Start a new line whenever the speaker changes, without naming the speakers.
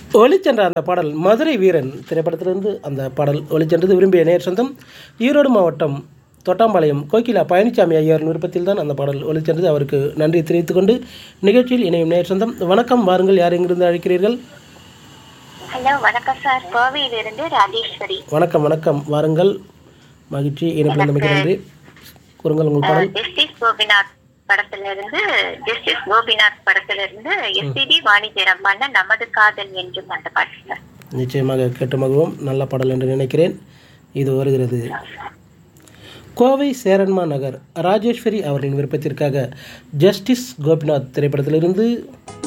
ஒளிச்சென்ற அந்த பாடல் மதுரை வீரன் திரைப்படத்திலிருந்து அந்த பாடல் ஒளிச்சென்றது விரும்பிய நேர் சொந்தம் ஈரோடு மாவட்டம் தொட்டாம்பாளையம் கோகிலா பழனிசாமி ஐயரின் விருப்பத்தில் தான் அந்த பாடல் ஒளிச்சென்றது அவருக்கு நன்றி தெரிவித்துக் கொண்டு நிகழ்ச்சியில் இணையும் நேர் சொந்தம் வணக்கம் வாருங்கள் யார் எங்கிருந்து அழைக்கிறீர்கள்
ஹலோ வணக்கம் சார் கோவையிலிருந்து ராஜேஸ்வரி
வணக்கம் வணக்கம் வாருங்கள் மகிழ்ச்சி இணைப்பில் நமக்கு நன்றி கூறுங்கள் உங்கள் பாடல்
ஜஸ்டிஸ் கோபிநாத் படத்துல இருந்து ஜஸ்டிஸ் கோபிநாத் படத்துல இருந்து எஸ்பிபி வாணிஜரம் பண்ண நமது காதல் என்றும் அந்த பாட்டு சார்
நிச்சயமாக கேட்டு மகிழ்வோம் நல்ல பாடல் என்று நினைக்கிறேன் இது வருகிறது கோவை சேரன்மா நகர் ராஜேஸ்வரி அவர்களின் விருப்பத்திற்காக ஜஸ்டிஸ் கோபிநாத் திரைப்படத்திலிருந்து